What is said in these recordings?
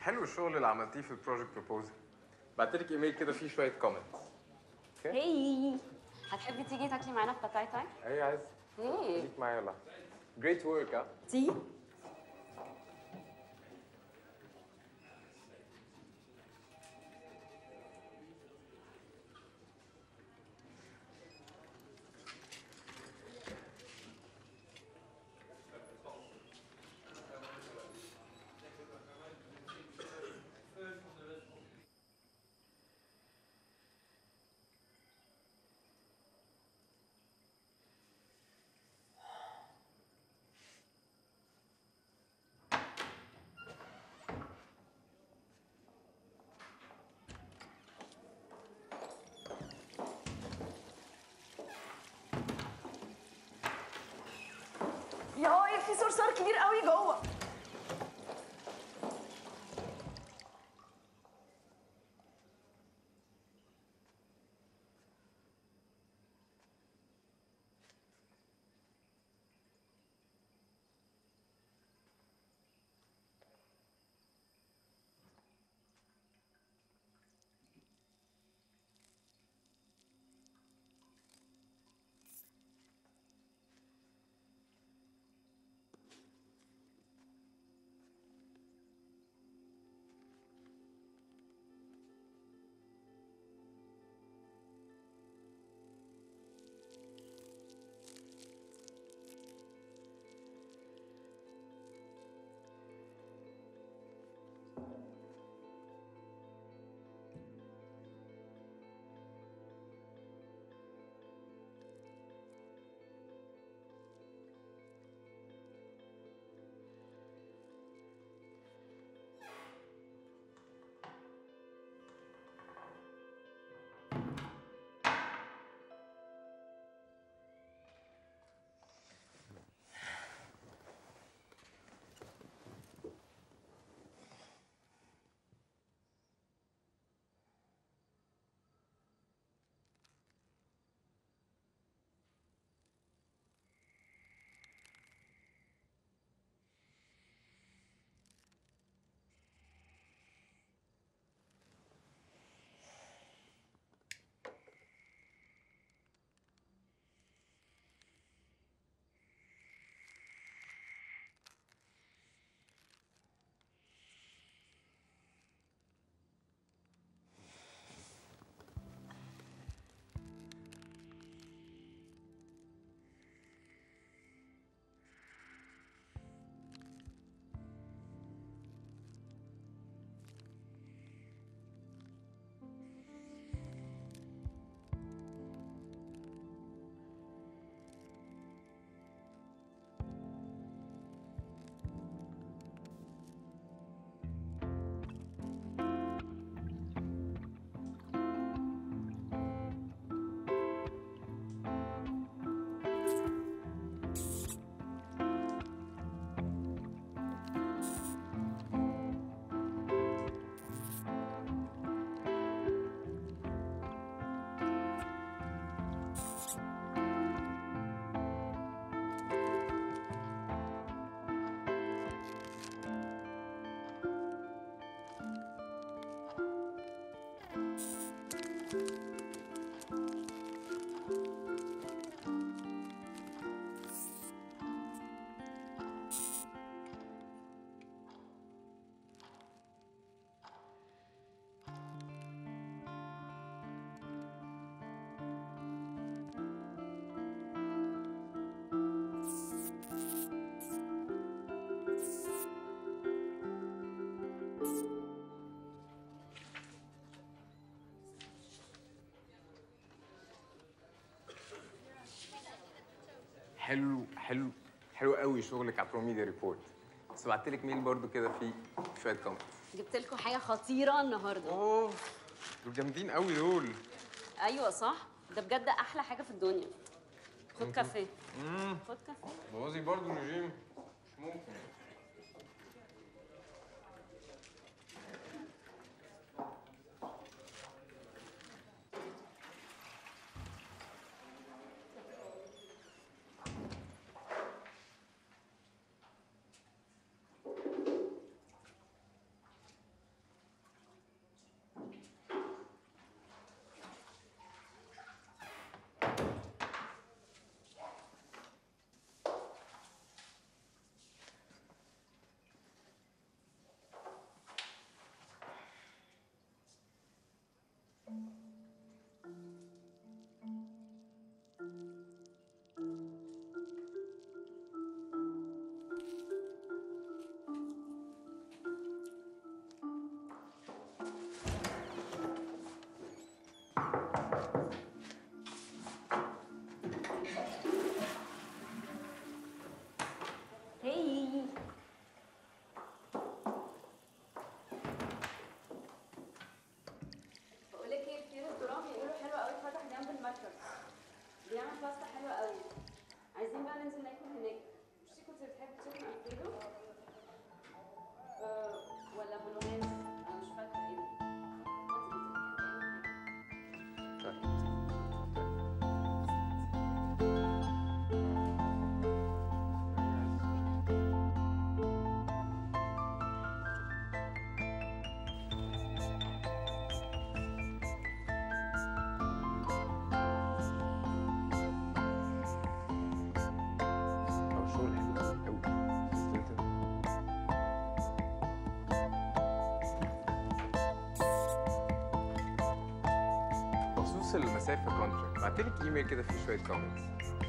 حلو الشغل اللي عملتيه في البروجكت بروبوزل بعتلك ايميل كده فيه شويه كومنتس هي هتحبي تيجي تاكلي معانا في باتاي تاي؟ اي عايز ايه خليك معايا يلا جريت ورك ها تيجي؟ يا في صرصار كبير قوي جوه حلو حلو حلو قوي شغلك على بروميديا ريبورت بس بعتلك ميل برضو كده فيه شويه كومنتس جبت لكم حاجه خطيره النهارده اوه دول جامدين قوي دول ايوه صح ده بجد احلى حاجه في الدنيا خد كافيه امم خد كافيه بوظي برضو رجيم مش ممكن هي بقول لك ايه في ريستوران بيقولوا حلو قوي فتح جنب المركز بيعمل باستا حلوه قوي عايزين بقى ننزل ناكل هناك مش كنت بتحب تشيكن الفريدو أه ولا بولونيز انا مش فاكره ايه ده. طيب. هو شغل حلو قوي بخصوص المسافه كونتراكت بعتلك ايميل كده فيه شويه كومنتس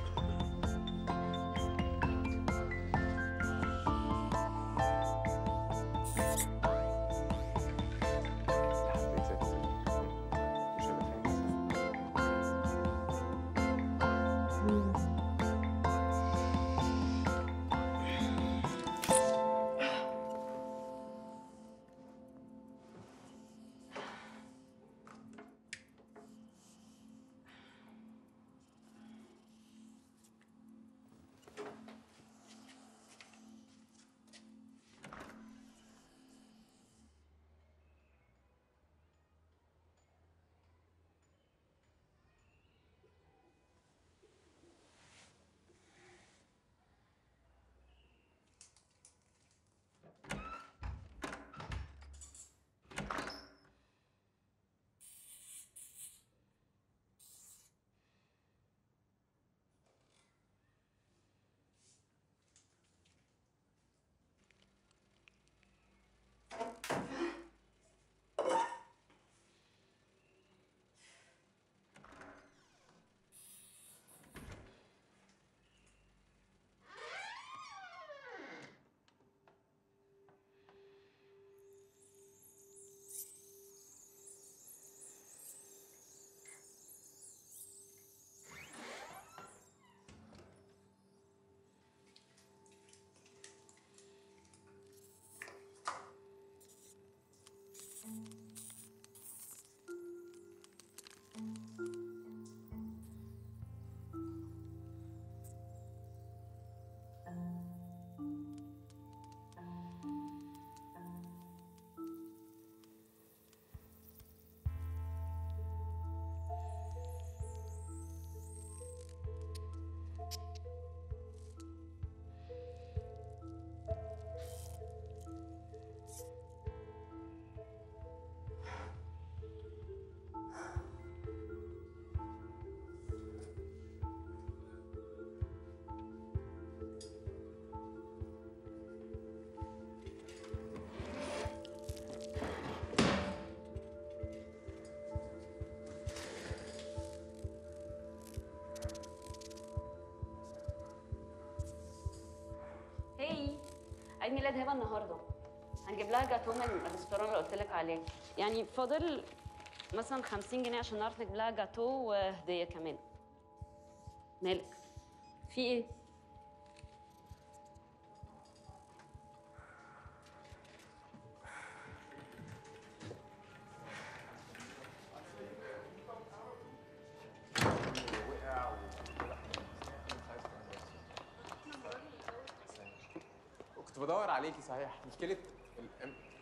هي عيد ميلاد هبه النهارده هنجيب لها جاتو من الريستوران اللي قلت لك عليه يعني فاضل مثلا 50 جنيه عشان نعرف نجيب لها جاتو وهديه كمان مالك في ايه كنت بدور عليكي صحيح مشكله ال-